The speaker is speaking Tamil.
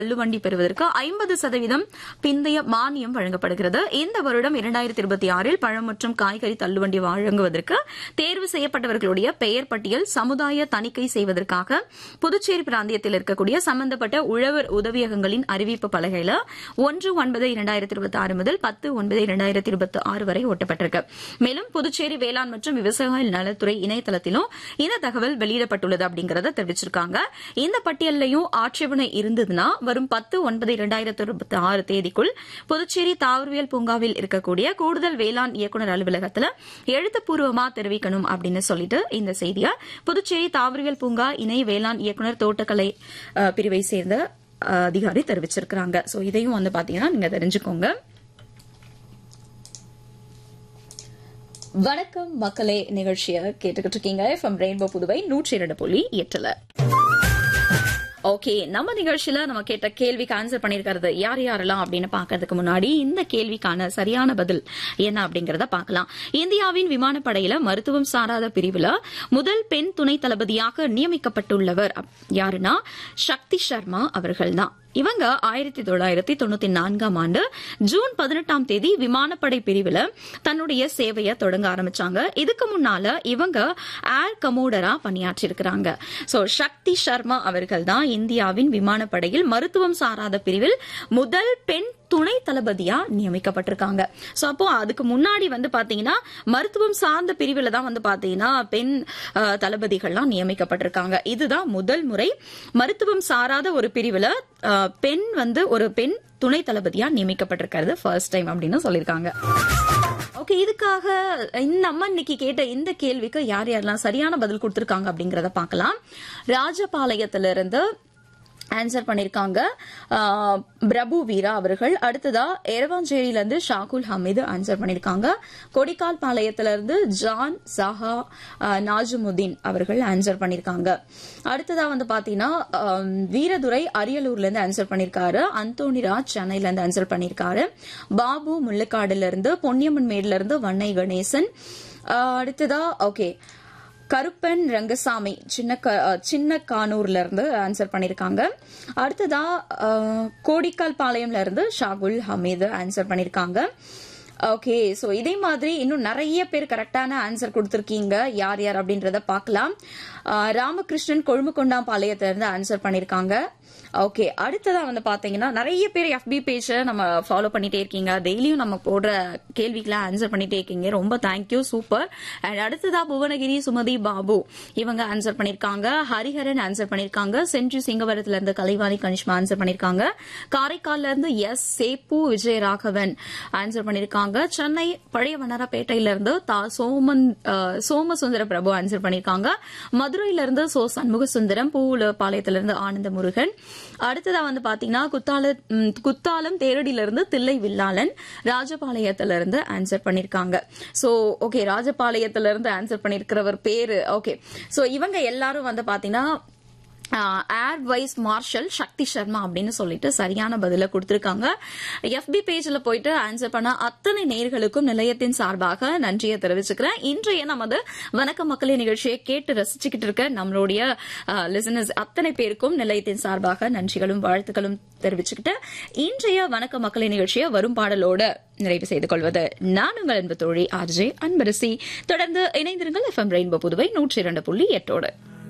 தள்ளுவண்டி பெறுவதற்கு ஐம்பது சதவீதம் பிந்தைய மானியம் வழங்கப்படுகிறது இந்த வருடம் இரண்டாயிரத்தி இருபத்தி ஆறில் பழம் மற்றும் காய்கறி தள்ளுவண்டி வழங்குவதற்கு தேர்வு செய்யப்பட்டவர்களுடைய பெயர் பட்டியல் சமுதாய தணிக்கை செய்வதற்காக புதுச்சேரி பிராந்தியத்தில் இருக்கக்கூடிய சம்பந்தப்பட்ட உழவர் உதவியகங்களின் அறிவிப்பு பலகையில ஒன்று ஒன்பது இரண்டாயிரத்தி இருபத்தி ஆறு முதல் பத்து ஒன்பது இரண்டாயிரத்தி இருபத்தி ஆறு வரை ஒட்டப்பட்டிருக்கு மேலும் புதுச்சேரி வேளாண் மற்றும் விவசாய நலத்துறை இணையதளத்திலும் இந்த தகவல் வெளியிடப்பட்டுள்ளது அப்படிங்கறத தெரிவிச்சிருக்காங்க இந்த பட்டியலையும் ஆட்சேபனை இருந்ததுன்னா வரும் பத்து ஒன்பது இரண்டாயிரத்தி இருபத்தி ஆறு தேதிக்குள் புதுச்சேரி தாவரவியல் பூங்காவில் இருக்கக்கூடிய கூடுதல் வேளாண் இயக்குநர் அலுவலகத்துல எழுத்துப்பூர்வமா தெரிவிக்கணும் அப்படின்னு சொல்லிட்டு இந்த செய்தியை புதுச்சேரி தாவரவியல் பூங்கா இணை வேளாண் இயக்குநர் தோட்டக்கலை அஹ், பிரிவை சேர்ந்த அஹ், அதிகாரி தெரிவிச்சிருக்காங்க சோ இதையும் வந்து பாத்தீங்கன்னா நீங்க தெரிஞ்சுக்கோங்க வணக்கம் மக்களே நிகழ்ச்சியை கேட்டுக்கிட்டு இருக்கீங்க எஃப்எம் ரெயின்போ புதுவை நூற்றி இரண்டு புள்ளி எட்டுல ஓகே நம்ம நிகழ்ச்சியில நம்ம கேட்ட கேள்விக்கு ஆன்சர் பண்ணிருக்கிறது யார் யாரெல்லாம் அப்படின்னு பாக்கிறதுக்கு முன்னாடி இந்த கேள்விக்கான சரியான பதில் என்ன அப்படிங்கறத பார்க்கலாம் இந்தியாவின் விமானப்படையில மருத்துவம் சாராத பிரிவுல முதல் பெண் துணை தளபதியாக நியமிக்கப்பட்டுள்ளவர் அப்- யாருன்னா சக்தி சர்மா அவர்கள் தான் இவங்க ஆயிரத்தி தொள்ளாயிரத்தி தொண்ணூத்தி நான்காம் ஆண்டு ஜூன் பதினெட்டாம் தேதி விமானப்படை பிரிவுல தன்னுடைய சேவையை தொடங்க ஆரம்பிச்சாங்க இதுக்கு முன்னால இவங்க ஏர் கமோடரா பணியாற்றிருக்கிறாங்க சோ சக்தி சர்மா அவர்கள் தான் இந்தியாவின் விமானப்படையில் மருத்துவம் சாராத பிரிவில் முதல் பெண் துணை தளபதியா நியமிக்கப்பட்டிருக்காங்க சோ அப்போ அதுக்கு முன்னாடி வந்து பாத்தீங்கன்னா மருத்துவம் சார்ந்த பிரிவுல தான் வந்து பாத்தீங்கன்னா பெண் அஹ், தளபதிகள்லாம் நியமிக்கப்பட்டிருக்காங்க இதுதான் முதல் முறை மருத்துவம் சாராத ஒரு பிரிவுல அஹ், பெண் வந்து ஒரு பெண் துணை தளபதியா நியமிக்கப்பட்டிருக்கிறது ஃபர்ஸ்ட் டைம் அப்படின்னு சொல்லியிருக்காங்க ஓகே இதுக்காக இந்த நம்ம இன்னைக்கு கேட்ட இந்த கேள்விக்கு யார் யாரெல்லாம் சரியான பதில் கொடுத்திருக்காங்க அப்படிங்கறத பார்க்கலாம் ராஜபாளையத்திலிருந்து ஆன்சர் பண்ணிருக்காங்க ஆஹ், பிரபு வீரா அவர்கள் அடுத்ததா எரவாஞ்சேரியில இருந்து ஷாகுல் ஹமீது ஆன்சர் பண்ணிருக்காங்க கொடிக்கால் பாளையத்துல இருந்து ஜான் சஹா ஆஹ், நாஜுமுதீன் அவர்கள் ஆன்சர் பண்ணிருக்காங்க அடுத்ததா வந்து பாத்தீங்கன்னா ஆம், வீரதுரை அரியலூர்ல இருந்து ஆன்சர் பண்ணிருக்காரு அந்தோனிராஜ் சென்னையில இருந்து ஆன்சர் பண்ணிருக்காரு பாபு முள்ளக்காடுல இருந்து பொன்னியம்மன் மேடுல இருந்து வண்ணை கணேசன் ஆஹ், அடுத்ததா ஓகே கருப்பன் ரங்கசாமி சின்ன க- அஹ் சின்ன கானூர்ல இருந்து ஆன்சர் பண்ணிருக்காங்க அடுத்ததா அஹ், கோடிக்கால் பாளையம்ல இருந்து ஷாகுல் ஹமீது ஆன்சர் பண்ணிருக்காங்க ஓகே சோ இதே மாதிரி இன்னும் நிறைய பேர் கரெக்டான ஆன்சர் கொடுத்திருக்கீங்க யார் யார் அப்படின்றத பார்க்கலாம் அஹ், ராமகிருஷ்ணன் கொழும்புகொண்டாம் பாளையத்துல இருந்து ஆன்சர் பண்ணிருக்காங்க ஓகே அடுத்ததா வந்து பாத்தீங்கன்னா நிறைய பேர் எஃபி பேஜ நம்ம ஃபாலோ பண்ணிட்டே இருக்கீங்க டெய்லியும் நம்ம போடுற கேள்விக்கெல்லாம் ஆன்சர் பண்ணிட்டே இருக்கீங்க ரொம்ப தேங்க்யூ சூப்பர் அண்ட் அடுத்ததா புவனகிரி சுமதி பாபு இவங்க ஆன்சர் பண்ணிருக்காங்க ஹரிஹரன் ஆன்சர் பண்ணிருக்காங்க சென்ட்ரி சிங்கவரத்துல இருந்து கலைவாணி கனிஷ்மா ஆன்சர் பண்ணிருக்காங்க காரைக்கால்ல இருந்து எஸ் சேப்பு விஜயராகவன் ஆன்சர் பண்ணிருக்காங்க சென்னை பழைய வண்ணாரப்பேட்டையில இருந்து தா சோமன் அஹ், சோமசுந்தர பிரபு ஆன்சர் பண்ணிருக்காங்க மதுரையில இருந்து சோ சண்முக சுந்தரம் பூவுல பாளையத்துல இருந்து ஆனந்த முருகன் அடுத்ததா வந்து பாத்தீங்கன்னா குத்தால ம், குத்தாலம் தேரடியில இருந்து தில்லை வில்லாளன் ராஜபாளையத்துல இருந்து ஆன்சர் பண்ணிருக்காங்க சோ ஓகே ராஜபாளையத்துல இருந்து ஆன்சர் பண்ணிருக்கிறவர் பேரு ஓகே சோ இவங்க எல்லாரும் வந்து பாத்தீங்கன்னா air vice marshal Shakti Sharma அப்படின்னு சொல்லிட்டு சரியான பதில கொடுத்திருக்காங்க எஃபி பேஜ்ல போயிட்டு ஆன்சர் பண்ண அத்தனை நேர்களுக்கும் நிலையத்தின் சார்பாக நன்றியை தெரிவிச்சுக்கிறேன் இன்றைய நமது வணக்க மக்களே நிகழ்ச்சியை கேட்டு ரசிச்சுக்கிட்டு இருக்க நம்மளுடைய லிசனர்ஸ் அத்தனை பேருக்கும் நிலையத்தின் சார்பாக நன்றிகளும் வாழ்த்துக்களும் தெரிவிச்சுக்கிட்டு இன்றைய வணக்க மக்களே நிகழ்ச்சியை வரும் பாடலோட நிறைவு செய்து கொள்வது நான் உங்கள் அன்பு தோழி ஆர்ஜே அன்பரசி தொடர்ந்து இணைந்திருங்கள் எஃப்எம் ரெயின்போ புதுவை நூற்றி இரண்டு புள்ளி எட்டோடு